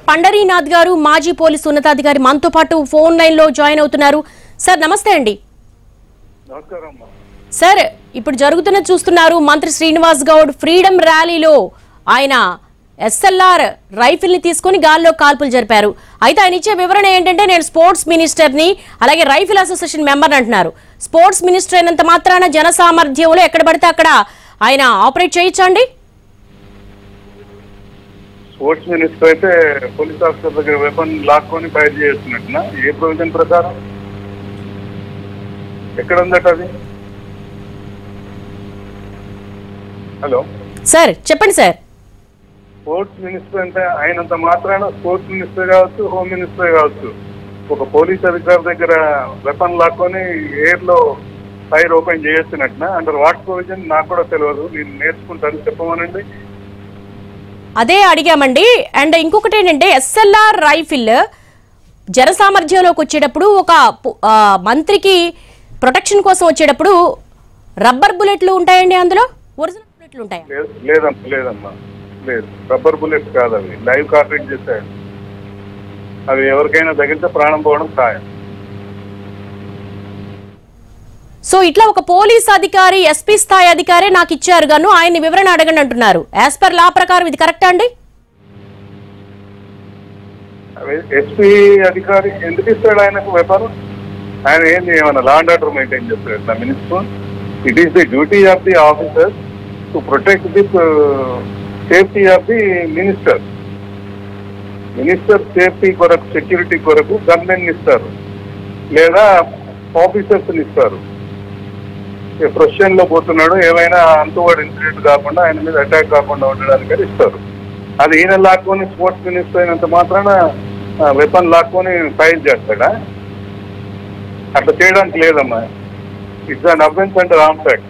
పండరీనాథ్ గారు మాజీ పోలీసు ఉన్నతాధికారి మనతో పాటు ఫోన్ లైన్ లో జాయిన్ అవుతున్నారు సార్ నమస్తే అండి నమస్కారం అమ్మా సార్ ఇప్పుడు జరుగుతున్న చూస్తున్నారు మంత్రి శ్రీనివాస్ గౌడ్ ఫ్రీడమ్ ర్యాలీలో ఆయన ఎస్ఎల్ఆర్ రైఫిల్ ని తీసుకుని గాల్లో కాల్పులు జరిపారు అయితే ఆయన ఇచ్చే వివరణ ఏంటంటే నేను స్పోర్ట్స్ మినిస్టర్ ని అలాగే రైఫిల్ అసోసియేషన్ మెంబర్ అంటున్నారు స్పోర్ట్స్ మినిస్టర్ అయినంత మాత్రాన జన సామర్థ్యంలో ఎక్కడ పడితే అక్కడ ఆయన ఆపరేట్ చేయొచ్చండి స్పోర్ట్స్ మినిస్టర్ అయితే పోలీస్ ఆఫీసర్ దగ్గర వెపన్ లాక్కొని ఫైర్ చేస్తున్నట్టున ఏ ప్రొవిజన్ ప్రకారం ఎక్కడ ఉందట అది హలో సార్ చెప్పండి సార్ స్పోర్ట్స్ మినిస్టర్ అంటే అయినంత మాత్రాన స్పోర్ట్స్ మినిస్టర్ కావచ్చు హోమ్ మినిస్టర్ కావచ్చు ఒక పోలీస్ అధికారి దగ్గర వెపన్ లాక్కొని ఎయిర్ లో ఫైర్ ఓపెన్ చేస్తున్నట్టున అండర్ వాట్ ప్రొవిజన్ నాకు కూడా తెలియదు నేను నేర్చుకుంటాను చెప్పమనండి అదే అడిగామండి అండ్ ఇంకొకటి ఏంటంటే ఎస్ఎల్ఆర్ రైఫిల్ జన సామర్థ్యంలోకి వచ్చేటప్పుడు ఒక పు- ఆ, మంత్రికి ప్రొటెక్షన్ కోసం వచ్చేటప్పుడు రబ్బర్ బుల్లెట్లు ఉంటాయండి అందులో ఒరిజినల్ బుల్లెట్లు ఉంటాయా లేదు లేదమ్మా లేదమ్మా లేదు రబ్బర్ బుల్లెట్ కాదు అవి లైవ్ కార్ట్రేజ్ చేశాడు అవి ఎవరికైనా తగిలితే ప్రాణం పోవడం ఖాయం సో ఇట్లా ఒక పోలీస్ అధికారి ఎస్పీ స్థాయి అధికారే నాకు ఇచ్చారు గాను ఆయన వివరణ అడగండి అంటున్నారు యాజ్ పర్ లా ప్రకారం ఇది కరెక్టా అండి ఎస్పీ అధికారి ఎందుకు ఇస్తాడు ఆయనకు వెపన్ ఆయన ఏంది ఏమన్నా లా అండ్ ఆర్డర్ మెయింటైన్ చేస్తాడు నా minister it is the duty of the officer to protect the safety of the minister minister safety కొరకు సెక్యూరిటీ కొరకు గన్మెన్ ఇస్తారు లేదా ఆఫీసర్స్ ఇస్తారు ప్రొఫెషన్ లో పోతున్నాడు ఏమైనా అంతువాడు ఇన్సిడెంట్ కాకుండా ఆయన మీద అటాక్ కాకుండా ఉండడానికి అని ఇస్తారు అది ఈయన లాక్కొని స్పోర్ట్స్ మినిస్టర్ అయినంత మాత్రాన వెపన్ లాక్కొని ఫైల్ చేస్తాడా అట్లా చేయడానికి లేదమ్మా ఇట్స్ అన్ అఫెన్స్ అంటే రామ్ ఫ్యాక్ట్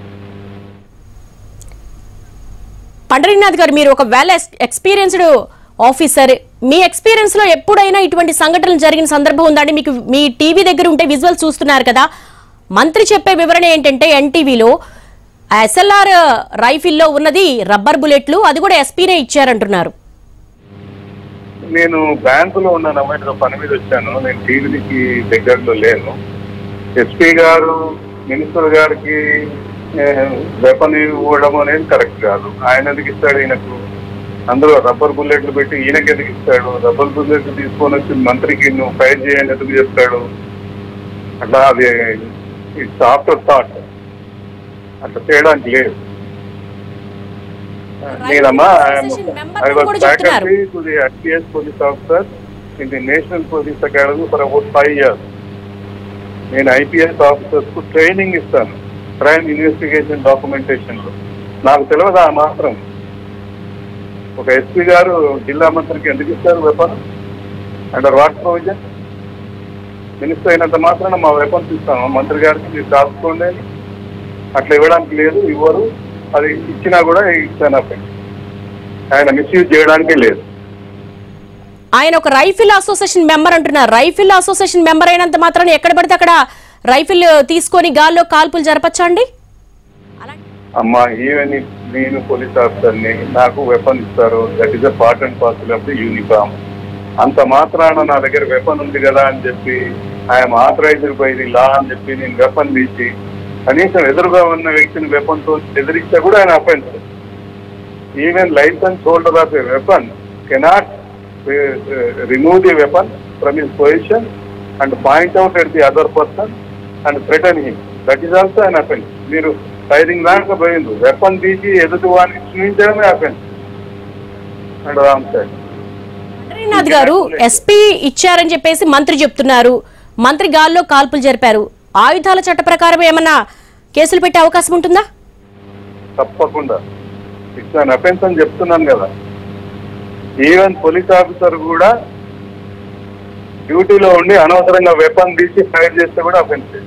పండరీనాథ్ గారు మీరు ఒక వెల్ ఎక్స్పీరియన్స్డ్ ఆఫీసర్ మీ ఎక్స్పీరియన్స్ లో ఎప్పుడైనా ఇటువంటి సంఘటనలు జరిగిన సందర్భం ఉందండి మీకు మీ టీవీ దగ్గర ఉంటే విజువల్ చూస్తున్నారు కదా మంత్రి చెప్పే వివరణ ఏంటంటే ఎన్టీవీలో ఎస్ఎల్ఆర్ రైఫిల్లో ఉన్నది రబ్బర్ బుల్లెట్లు అది కూడా ఎస్పీనే ఇచ్చారంటున్నారు నేను బ్యాంకులో ఉన్నాను అమ్మాయి ఏదో పని మీద వచ్చాను నేను టీవీకి దగ్గరలో లేను ఎస్పీ గారు మినిస్టర్ గారికి వెపన్ ఇవ్వడం అనేది కరెక్ట్ కాదు ఆయన ఎందుకు ఇస్తాడు ఈయనకు అందులో రబ్బర్ బుల్లెట్లు పెట్టి ఈయనకి ఎందుకు ఇస్తాడు రబ్బర్ బుల్లెట్లు తీసుకొని వచ్చి మంత్రికి నువ్వు ఫైర్ చేయండి ఎందుకు చెప్తాడు అట్లా అది ఇట్స్ ఆఫ్టర్ థాట్ అట్లా చేయడానికి లేదు నేనమ్మా Association member ఐ అని వాజ్ కూడా చెప్తున్నారు. Faculty to the IPS police officer in the National Police Academy for about five years నేను ఐపీఎస్ ఆఫీసర్స్ కు ట్రైనింగ్ ఇస్తాను క్రైమ్ ఇన్వెస్టిగేషన్ డాక్యుమెంటేషన్ లో నాకు తెలియదు ఆ మాత్రం ఒక ఎస్పీ గారు జిల్లా మంత్రికి ఎందుకు ఇస్తారు weapon under what provision minister అయినంత మాత్రాన మా వెపన్స్ ఇస్తాము మంత్రి గారికి మీరు దాచుకోండి అని. అట్లా ఇవ్వడానికి లేదు ఇవ్వరు అది ఇచ్చినా కూడా ఇస్తాను ఆయన మిస్యూజ్ చేయడానికే లేదు ఆయన ఒక రైఫిల్ అసోసియేషన్ మెంబర్ అంటున్నారు రైఫిల్ అసోసియేషన్ మెంబర్ అయినంత మాత్రాన ఎక్కడ పడితే అక్కడ రైఫిల్ తీసుకొని గాల్లో కాల్పులు జరపచ్చా అండి అమ్మా ఈవెన్ ఇఫ్ నేను పోలీస్ ఆఫీసర్ని నాకు వెపన్ ఇస్తారు that is a part and parcel of the uniform అంత మాత్రాన నా దగ్గర వెపన్ ఉంది కదా అని చెప్పి I'm authorised by the law అని చెప్పి నేను వెపన్ తీసి కనీసం ఎదురుగా ఉన్న వ్యక్తిని వెపన్ తో ఎదిరిస్తే కూడా ఆయన offence even licence holder of a weapon cannot remove the weapon from his position and point out at the other person and threaten him that is also an offence మీరు ఫైరింగ్ దాకా పోయింది weapon తీసి ఎదుటి వాడిని చూపించడమే offence and Ram sir Pandarinath గారు SP ఇచ్చారని చెప్పేసి మంత్రి చెప్తున్నారు మంత్రి గాల్లో కాల్పులు జరిపారు ఆయుధాల చట్ట ప్రకారం ఏమన్నా కేసులు పెట్టే అవకాశం ఉంటుందా తప్పకుండా ఇట్స్ అన్ అఫెన్స్ అని చెప్తున్నాను కదా ఈవెన్ పోలీస్ ఆఫీసర్ కూడా డ్యూటీలో ఉండి అనవసరంగా వెపన్ తీసి ఫైర్ చేస్తే కూడా అఫెన్స్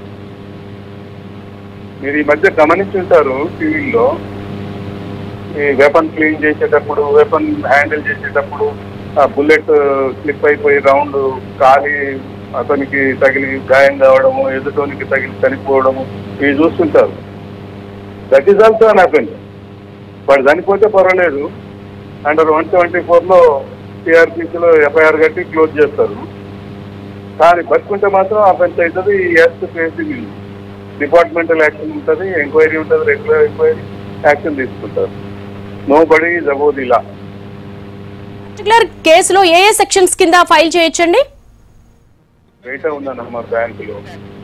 మీరు ఈ మధ్య గమనించుంటారు టీవీలో ఈ వెపన్ క్లీన్ చేసేటప్పుడు వెపన్ హ్యాండిల్ చేసేటప్పుడు ఆ బుల్లెట్ స్లిప్ అయిపోయి రౌండ్ కాలి అతనికి తగిలి గాయం కావడము ఎదుటోనికి తగిలి చనిపోవడము ఇవి చూస్తుంటారు that is also an offence వాడు చనిపోతే పర్వాలేదు అండర్ వన్ సెవెంటీ ఫోర్లో సిఆర్పిసిలో ఎఫ్ఐఆర్ కట్టి క్లోజ్ చేస్తారు కానీ బతుకుంటే మాత్రం అఫెన్స్ అవుతుంది ఎస్ ఫేసింగ్ డిపార్ట్మెంటల్ యాక్షన్ ఉంటుంది ఎంక్వైరీ ఉంటుంది రెగ్యులర్ ఎంక్వైరీ యాక్షన్ తీసుకుంటారు నో బడీ ఈజ్ అబౌట్ ఇలా పర్టికులర్ కేసులో ఏ ఏ సెక్షన్స్ కింద ఫైల్ చేయొచ్చండి డేటా ఉందన్నమా బ్యాంకులో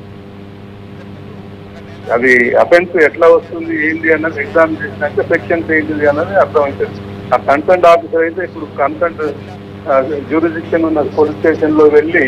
అది అఫెన్స్ ఎట్లా వస్తుంది ఏంటి అన్నది ఎగ్జామ్ చేసినాక సెక్షన్స్ ఏంటిది అన్నది అర్థమవుతుంది ఆ కన్సర్ట్ ఆఫీసర్ అయితే ఇప్పుడు కన్సర్ట్ జ్యూరిడిక్షన్ ఉన్న పోలీస్ స్టేషన్ లో వెళ్ళి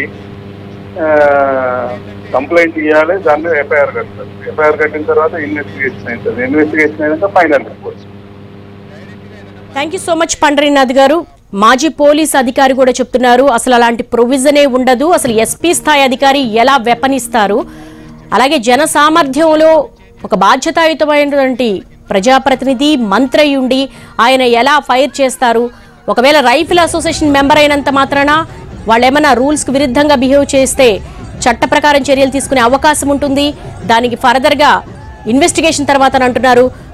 కంప్లైంట్ ఇవ్వాలి దాని మీద ఎఫ్ఐఆర్ కడతారు ఎఫ్ఐఆర్ కట్టిన తర్వాత ఇన్వెస్టిగేషన్ అవుతుంది ఇన్వెస్టిగేషన్ అయినాక final report thank you so much Pandarinath గారు మాజీ పోలీస్ అధికారి కూడా చెప్తున్నారు అసలు అలాంటి ప్రొవిజనే ఉండదు అసలు ఎస్పీ స్థాయి అధికారి ఎలా వెపనిస్తారు అలాగే జన సామర్థ్యంలో ఒక బాధ్యతాయుతమైనటువంటి ప్రజాప్రతినిధి మంత్రి అయి ఉండి ఆయన ఎలా ఫైర్ చేస్తారు ఒకవేళ రైఫిల్ అసోసియేషన్ మెంబర్ అయినంత మాత్రాన వాళ్ళు ఏమైనా రూల్స్కి విరుద్ధంగా బిహేవ్ చేస్తే చట్ట ప్రకారం చర్యలు తీసుకునే అవకాశం ఉంటుంది దానికి ఫర్దర్గా ఇన్వెస్టిగేషన్ తర్వాత అని అంటున్నారు